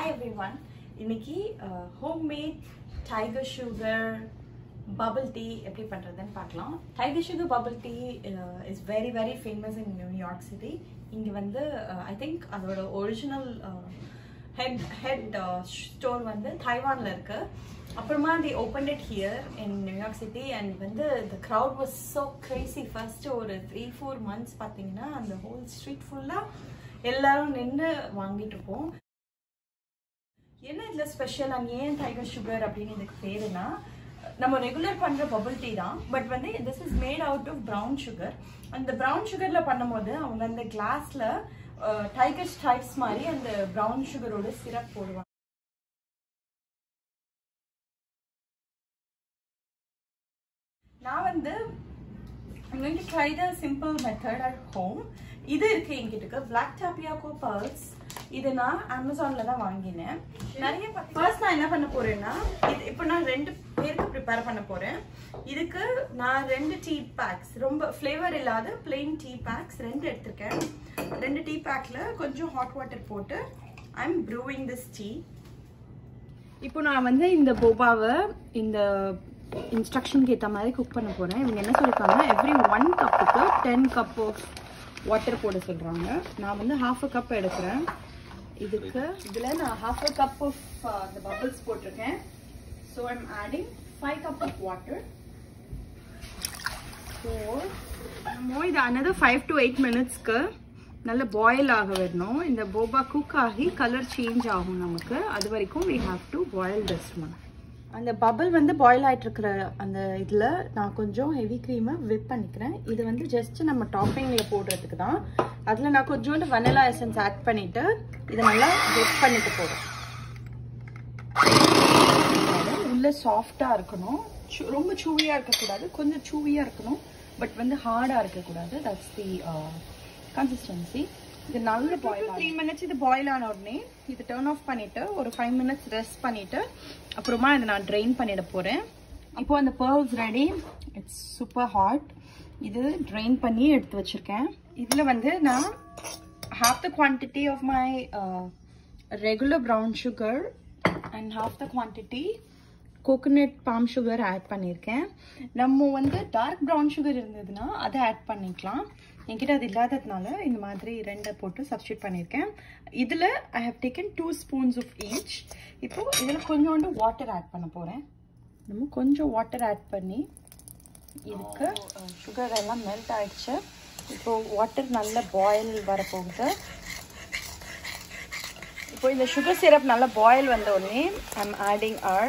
Hi everyone இன்னைக்கு homemade tiger sugar bubble tea எப்படி பண்ணுறதுன்னு பார்க்கலாம் tiger sugar bubble tea is very very famous in New York city இங்கே வந்து I think அதோட ஒரிஜினல் ஹெட் ஹெட் ஸ்டோர் வந்து தைவானில் இருக்கு அப்புறமா the open it here in New York city and வந்து the crowd was so crazy first ஒரு three four months பார்த்தீங்கன்னா அந்த ஹோல் ஸ்ட்ரீட் ஃபுல்லாக எல்லாரும் நின்று வாங்கிட்டு இருப்போம் என்ன இதில் ஸ்பெஷல் அண்ட் ஏன் டைகர் சுகர் அப்படின்னு இதுக்கு பேருனா நம்ம ரெகுலர் பண்ணுற பபிள் டீ தான் பட் வந்து this is made out of brown sugar அந்த ப்ரௌன் சுகரில் பண்ணும்போது அவங்க அந்த கிளாஸில் டைகர் ஸ்ட்ரைப்ஸ் மாதிரி அந்த ப்ரௌன் சுகரோட சிரப் போடுவாங்க நான் வந்து I'm going to try the simple method at home. இது இருக்கு என்கிட்ட பிளாக் டாப்பியாக்கோ பர்ல்ஸ் இது நான் அமேசான்ல தான் வாங்கினேன் நிறைய ஃபர்ஸ்ட் நான் என்ன பண்ண போறேன்னா இது இப்போ நான் ரெண்டு பேருக்கு ப்ரிப்பேர் பண்ண போறேன் இதுக்கு நான் ரெண்டு டீ பேக்ஸ் ரொம்ப ஃப்ளேவர் இல்லாத பிளெயின் டீ பேக்ஸ் ரெண்டு எடுத்திருக்கேன் ரெண்டு டீ பேக்ல கொஞ்சம் ஹாட் வாட்டர் போட்டு I am brewing this tea இப்போ நான் வந்து இந்த போபாவை இந்த இன்ஸ்ட்ரக்ஷனுக்கு ஏற்ற மாதிரி குக் பண்ண போகிறேன் இவங்க என்ன சொல்லியிருக்காங்க எவ்ரி ஒன் கப்புக்கு டென் கப் ஆஃப் வாட்டர் போட சொல்கிறாங்க நான் வந்து ஹாஃப் அ கப் எடுக்கிறேன் இதுக்கு இதில் நான் ஹாஃப் அ கப் ஆஃப் அந்த பபிள்ஸ் போட்டிருக்கேன் so I'm adding five cup of water so நம்ம இது அனதர் ஃபைவ் டு எயிட் மினிட்ஸ்க்கு நல்ல பாயில் ஆக வரணும் இந்த போபா குக் ஆகி கலர் சேஞ்ச் ஆகும் நமக்கு அது வரைக்கும் we have to boil this one அந்த பபிள் வந்து பாயில் ஆகிட்டு இருக்கிற அந்த இதில் நான் கொஞ்சம் ஹெவி க்ரீமை விப் பண்ணிக்கிறேன் இது வந்து ஜஸ்ட் நம்ம டாப்பிங்கில் போடுறதுக்கு தான் அதில் நான் கொஞ்சோண்டு வனிலா எசன்ஸ் ஆட் பண்ணிவிட்டு இதை நல்லா விப் பண்ணிட்டு போகிறேன் உள்ள சாஃப்டாக இருக்கணும் ரொம்ப சூவியாக இருக்கக்கூடாது கொஞ்சம் சூவியாக இருக்கணும் பட் வந்து ஹார்டாக இருக்கக்கூடாது தட்ஸ் தி கன்சிஸ்டன்சி இது நல்ல பாயில் த்ரீ மினிட்ஸ் இது பாயில் ஆன உடனே இது டேர்ன் ஆஃப் பண்ணிட்டு ஒரு ஃபைவ் மினிட்ஸ் ரெஸ்ட் பண்ணிட்டு அப்புறமா இதை நான் ட்ரெயின் பண்ணிட போறேன் இப்போ அந்த pearls ready it's super hot இது ட்ரெயின் பண்ணி எடுத்து வச்சிருக்கேன் இதில் வந்து நான் half the quantity of my uh, regular brown sugar and half the quantity coconut palm sugar add பண்ணியிருக்கேன் நம்ம வந்து டார்க் ப்ரௌன் சுகர் இருந்ததுன்னா அதை ஆட் பண்ணிக்கலாம் என்கிட்ட அது இல்லாததுனால இந்த மாதிரி ரெண்டை போட்டு சப்ஸ்டியூட் பண்ணியிருக்கேன் இதில் I have taken two spoons of each இப்போது இதில் கொஞ்சோண்டு வாட்டர் ஆட் பண்ண போகிறேன் நம்ம கொஞ்சம் வாட்டர் ஆட் பண்ணி இதுக்கு சுகர் எல்லாம் மெல்ட் ஆயிடுச்சு இப்போ வாட்டர் நல்ல பாயில் வரப்போகுது இப்போ இந்த சுகர் சிரப் நல்லா பாயில் வந்த உடனே ஐம் ஆடிங் ஆர்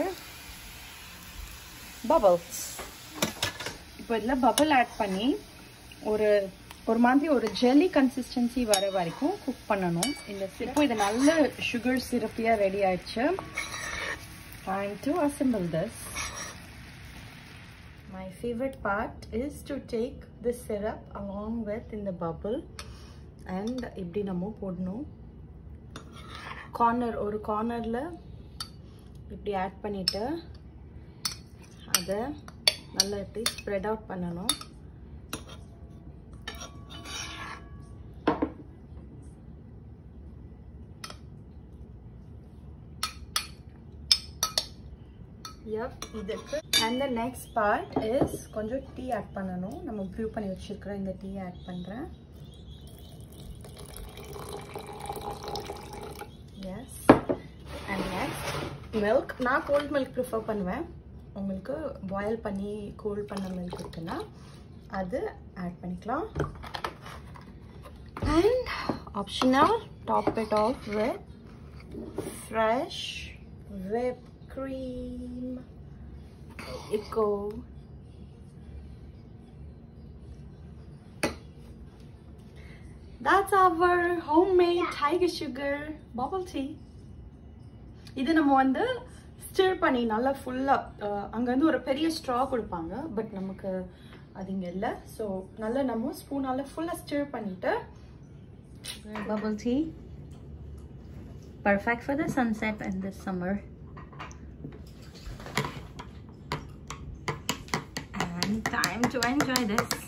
பபிள்ஸ் இப்போ இதில் பபிள் ஆட் பண்ணி ஒரு ஒரு மாதிரி ஒரு ஜெல்லி கன்சிஸ்டன்சி வர வரைக்கும் குக் பண்ணணும் இந்த இப்போ இது நல்ல சுகர் சிரப்பியாக ரெடி ஆயிடுச்சு time to assemble this my favourite part is to take this syrup along with இந்த பபிள் அண்ட் இப்படி நம்ம போடணும் கார்னர் ஒரு கார்னரில் இப்படி ஆட் பண்ணிவிட்டு அதை நல்லா இப்படி ஸ்ப்ரெட் அவுட் பண்ணணும் யப் இதுக்கு and the next part is கொஞ்சம் டீ ஆட் பண்ணணும் நம்ம ப்ரூவ் பண்ணி வச்சுருக்கிற இந்த டீ ஆட் பண்ணுறேன் எஸ் அண்ட் நெக்ஸ்ட் மில்க் நான் கோல்ட் மில்க் ப்ரிஃபர் பண்ணுவேன் உங்களுக்கு பாயில் பண்ணி கூல் பண்ண மில்க் இருக்குன்னா அது ஆட் பண்ணிக்கலாம் and optional top it off with fresh whipped cream eco that's our homemade tiger sugar bubble tea இது நம்ம வந்து ஸ்டிர் பண்ணி நல்லா ஃபுல்லாக அங்கேருந்து ஒரு பெரிய ஸ்ட்ரா கொடுப்பாங்க பட் நமக்கு அது இங்கே இல்லை ஸோ நல்லா நம்ம ஸ்பூனால் ஃபுல்லாக ஸ்டிர் பண்ணிவிட்டு bubble tea. Perfect for the sunset and the summer. And time to enjoy this.